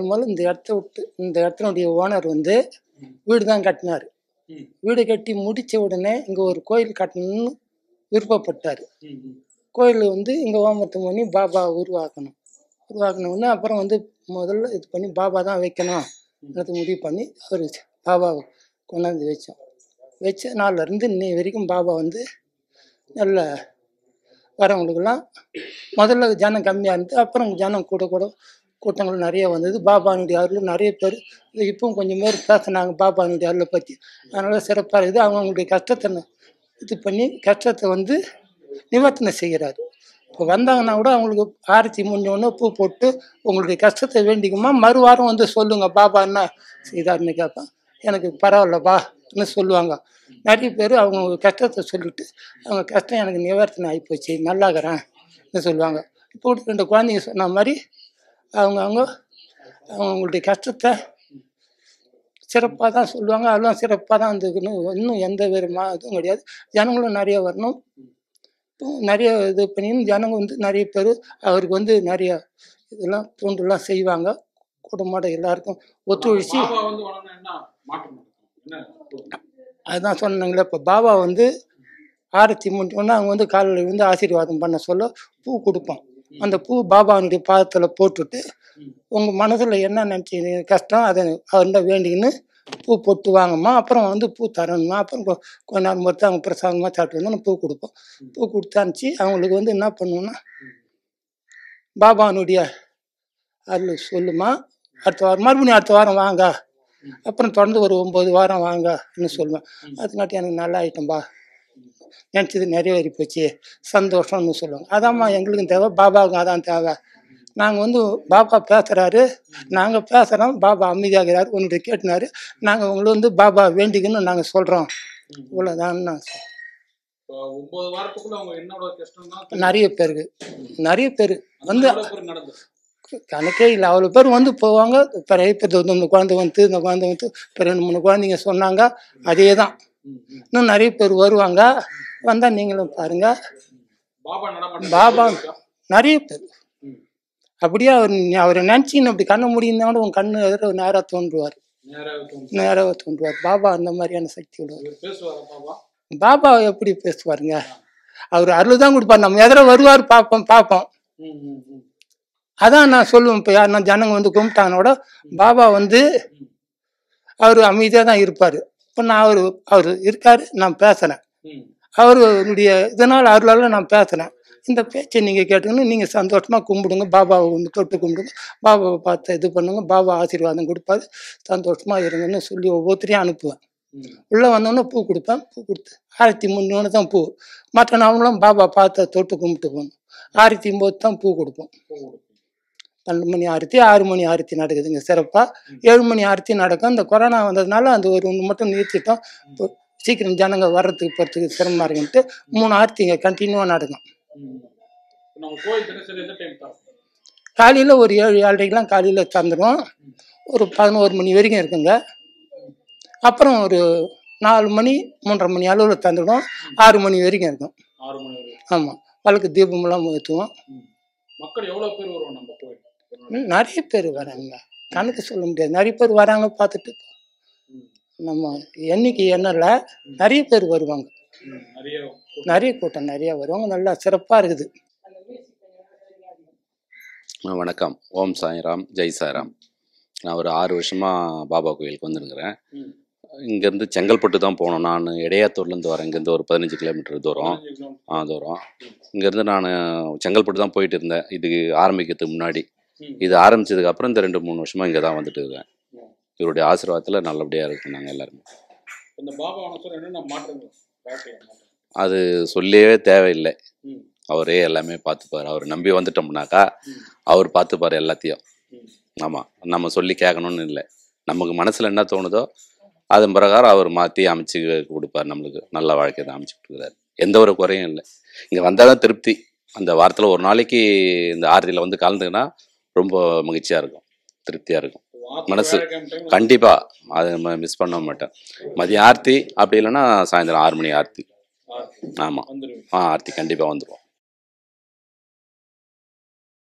முதல்ல இந்த இடத்த விட்டு இந்த இடத்தினுடைய ஓனர் வந்து வீடு தான் கட்டினார் வீடு கட்டி முடித்த உடனே இங்கே ஒரு கோயில் கட்டணும்னு விருப்பப்பட்டார் கோயில் வந்து இங்கே ஓமத்தம் பண்ணி பாபா உருவாக்கணும் உருவாக்கணும்னு அப்புறம் வந்து முதல்ல இது பண்ணி பாபா தான் வைக்கணும் அது முடிவு பண்ணி அவர் பாபாவை கொண்டாந்து வச்சோம் வச்ச நாள்லேருந்து இன்னை வரைக்கும் பாபா வந்து நல்ல வரவங்களுக்கெல்லாம் முதல்ல ஜனம் கம்மியாக இருந்து அப்புறம் ஜனம் கூட கூட கூட்டங்கள் நிறைய வந்தது பாபானுடைய அருள் நிறைய பேர் இப்பவும் கொஞ்சம் பேர் பேசுனாங்க பாபானுடைய அருளை பற்றி அதனால சிறப்பாக இருக்குது அவங்களுடைய கஷ்டத்தை ந- இது பண்ணி கஷ்டத்தை வந்து நிவர்த்தனை செய்கிறாரு இப்போ வந்தாங்கன்னா கூட அவங்களுக்கு ஆரத்தி முடிஞ்சோடனே பூ போட்டு உங்களுடைய கஷ்டத்தை வேண்டிக்குமா மறுவாரம் வந்து சொல்லுங்க பாபா என்ன செய்தாருன்னு கேட்பேன் எனக்கு பரவாயில்லப்பான்னு சொல்லுவாங்க நிறைய பேர் அவங்க கஷ்டத்தை சொல்லிட்டு அவங்க கஷ்டம் எனக்கு நிவர்த்தனை ஆகிப்போச்சு நல்லாகிறேன்னு சொல்லுவாங்க இப்போ கூட ரெண்டு குழந்தைங்க சொன்ன மாதிரி அவங்க அவங்க அவங்களுடைய கஷ்டத்தை சிறப்பாக தான் சொல்லுவாங்க அதெல்லாம் சிறப்பாக தான் இருந்துக்கணும் இன்னும் எந்த விதமாக இதுவும் கிடையாது ஜனங்களும் நிறைய வரணும் இப்போ நிறைய இது பண்ணி ஜனங்க வந்து நிறைய பேர் அவருக்கு வந்து நிறைய இதெல்லாம் தூண்டெல்லாம் செய்வாங்க குடும்பம் எல்லாருக்கும் ஒத்துழைச்சி பாபா வந்து வளர்ந்தா என்ன மாற்றம் நடக்கும்? என்ன அதுதான் சொன்னாங்களே இப்போ பாபா வந்து ஆரத்தி முடிஞ்சோடனே அவங்க வந்து காலையில் வந்து ஆசீர்வாதம் பண்ண சொல்ல பூ கொடுப்போம் அந்த பூ பாபாவுடைய பாதத்தில் போட்டுட்டு உங்கள் மனசில் என்ன நினச்சி கஷ்டம் அதை அவர்கிட்ட வேண்டிக்கின்னு பூ பொட்டு வாங்கம்மா அப்புறம் வந்து பூ தரணுமா அப்புறம் கொ- கொஞ்ச நேரம் பொறுத்து அவங்க பிரசாதமாக சாப்பிட்டு வந்து பூ கொடுப்போம் பூ கொடுத்து அனுப்பிச்சு அவங்களுக்கு வந்து என்ன பண்ணுவோம்னா பாபானுடைய அருள் சொல்லுமா அடுத்த வாரம் மறுபடியும் அடுத்த வாரம் வாங்க அப்புறம் தொடர்ந்து ஒரு ஒம்பது வாரம் வாங்கன்னு சொல்லுவேன் அதுங்காட்டி எனக்கு நல்லா ஆயிட்டம்பா நினச்சது நிறைவேறி போச்சு சந்தோஷம்னு சொல்லுவாங்க அதாம்மா எங்களுக்கும் தேவை பாபாவுக்கும் அதான் தேவை நாங்கள் வந்து பாபா பேசுகிறாரு நாங்கள் பேசுகிறோம் பாபா அமைதியாகிறாரு உன்னுடைய கேட்டினாரு நாங்கள் உங்களை வந்து பாபா வேண்டிக்கன்னு நாங்கள் சொல்கிறோம் இவ்வளோதான் நான் சொல்றேன். இப்போ ஒன்பது வாரத்துக்குள்ள அவங்க என்னோட கஷ்டம் தான் நிறைய பேருக்கு நிறைய பேர் வந்து எவ்வளவு பேர் நடந்தது கணக்கே இல்லை அவ்வளோ பேர் வந்து போவாங்க இப்போ இப்போ இந்த இந்த குழந்தை வந்து இந்த குழந்தை வந்து இப்போ ரெண்டு மூணு குழந்தைங்க சொன்னாங்க அதே தான் ம், ம். இன்னும் நிறைய பேர் வருவாங்க வந்தால் நீங்களும் பாருங்கள் பாபா நடமாட்டம் பாபா நிறைய பேர் ம். அப்படியே அவர் நீ- அவரை நினச்சின்னு அப்படி கண்ணை முடியுந்தோட உன் கண்ணு எதிர நேராக தோன்றுவார் நேராக தோணும். நேராக தோன்றுவார் பாபா அந்த மாதிரியான சக்தி உள்ளவர் இவர் பேசுவாரா பாபா பாபா எப்படி பேசுவாருங்க அவர் அருள் தான் கொடுப்பார் நம்ம எதிர வருவார் பார்ப்போம் பார்ப்போம் ம், ம், ம். அதான் நான் சொல்லுவேன் இப்போ யாருன்னா ஜனங்க வந்து கும்பிட்டாங்கனோட பாபா வந்து அவர் அமைதியாக தான் இருப்பார் இப்போ நான் அவர் அவர் இருக்காரு நான் பேசுகிறேன் ம். அவருடைய இதனால் அருளால் நான் பேசுகிறேன் இந்த பேச்சை நீங்கள் கேட்டுக்கணும் நீங்கள் சந்தோஷமாக கும்பிடுங்க பாபாவை வந்து தொட்டு கும்பிடுங்க பாபாவை பார்த்து இது பண்ணுங்க பாபா ஆசீர்வாதம் கொடுப்பாரு சந்தோஷமாக இருங்கன்னு சொல்லி ஒவ்வொருத்தரையும் அனுப்புவேன் ம். உள்ளே வந்தோடனே பூ கொடுப்பேன் பூ கொடுத்து ஆயிரத்தி முன்னோன்னு தான் பூ மற்ற நாவங்களும் பாபா பார்த்து தொட்டு கும்பிட்டு போகணும் ஆயிரத்தி ஒம்பது தான் பூ கொடுப்போம் போகுது. பன்னெண்டு மணி ஆரத்தி ஆறு மணி ஆரத்தி நடக்குதுங்க சிறப்பாக ஏழு மணி ஆரத்தி நடக்கும் இந்த கொரோனா வந்ததுனால அந்த ஒரு ஒன்று மட்டும் நிறுத்திட்டோம் இப்போ சீக்கிரம் ஜனங்க வர்றதுக்கு போகிறதுக்கு சிரமமாக இருக்குன்ட்டு மூணு ஆரத்தி இங்கே கண்டினியூவாக நடக்கும் ம். இப்ப நம்ம கோயில் தினசரி எந்த டைம் தான் காலையில் ஒரு ஏழு ஏழரைக்கெலாம் காலையில் திறந்துடும் ஒரு பதினோரு மணி வரைக்கும் இருக்குங்க அப்புறம் ஒரு நாலு மணி மூன்றரை மணி அளவில் திறந்துடும் ஆறு மணி வரைக்கும் இருக்கும் ஆறு மணி வரை ஆமாம் வழக்கு தீபமெல்லாம் ஏற்றுவோம் ம். மக்கள் எவ்வளவு பேர் வருவோம் நம்ம கோயில் ம், நிறைய பேர் வராங்க கணக்கு சொல்ல முடியாது நிறைய பேர் வராங்க பார்த்துட்டு ம். நம்ம எண்ணிக்கை எண்ணல நிறைய பேர் வருவாங்க ம். நிறைய நிறைய கூட்டம் நிறைய வருவாங்க நல்லா சிறப்பாக இருக்குது ஆ, வணக்கம் ஓம் சாய்ராம் ஜெய் சாய்ராம் நான் ஒரு ஆறு வருஷமாக பாபா கோயிலுக்கு வந்துருக்கிறேன் ம். இங்கேருந்து செங்கல்பட்டு தான் போகணும் நான் இடையாத்தூர்லேருந்து வரேன் இங்கேருந்து ஒரு பதினஞ்சு கிலோமீட்டர் தூரம் பதினஞ்சு கிலோமீட்டர். ஆ தூரம் இங்கேருந்து நான் செங்கல்பட்டு தான் போயிட்டு இருந்தேன் இது ஆரம்பிக்கிறதுக்கு முன்னாடி ம். இது ஆரம்பிச்சதுக்கு அப்புறம் இந்த ரெண்டு மூணு வருஷமாக இங்கே தான் வந்துட்டு இருக்கேன் ம். இவருடைய ஆசீர்வாதத்தில் நல்லபடியாக இருக்கும் நாங்கள் எல்லாருமே இந்த பாபா அனுசரம் என்னென்ன மாற்றங்கள் வாழ்க்கையில மாற்றம் அது சொல்லவே தேவையில்லை ம். அவரே எல்லாமே பார்த்துப்பார் அவர் நம்பி வந்துட்டோம்னாக்கா ம். அவர் பார்த்துப்பார் எல்லாத்தையும் ம். ஆமாம் நம்ம சொல்லி கேட்கணும்னு இல்லை நமக்கு மனசில் என்ன தோணுதோ அதன் பிரகாரம் அவர் மாற்றி அமைச்சு கொடுப்பார் நம்மளுக்கு நல்ல வாழ்க்கை தான் அமைச்சு கொடுக்குறாரு எந்த ஒரு குறையும் இல்லை இங்கே வந்தால் தான் திருப்தி அந்த வாரத்தில் ஒரு நாளைக்கு இந்த ஆரத்தியில் வந்து கலந்துக்கினா ரொம்ப மகிழ்ச்சியாக இருக்கும் திருப்தியாக இருக்கும் வாரத்துக்கு மனசு வியாழக்கிழமை time ல கண்டிப்பாக அதை மிஸ் பண்ண மாட்டேன் மதியம் ஆர்த்தி அப்படி இல்லைன்னா சாயந்தரம் ஆறு மணி ஆர்த்தி ஆறு. ஆமாம் வந்துருவீங்க ஆ ஆர்த்தி கண்டிப்பாக வந்துடுவோம்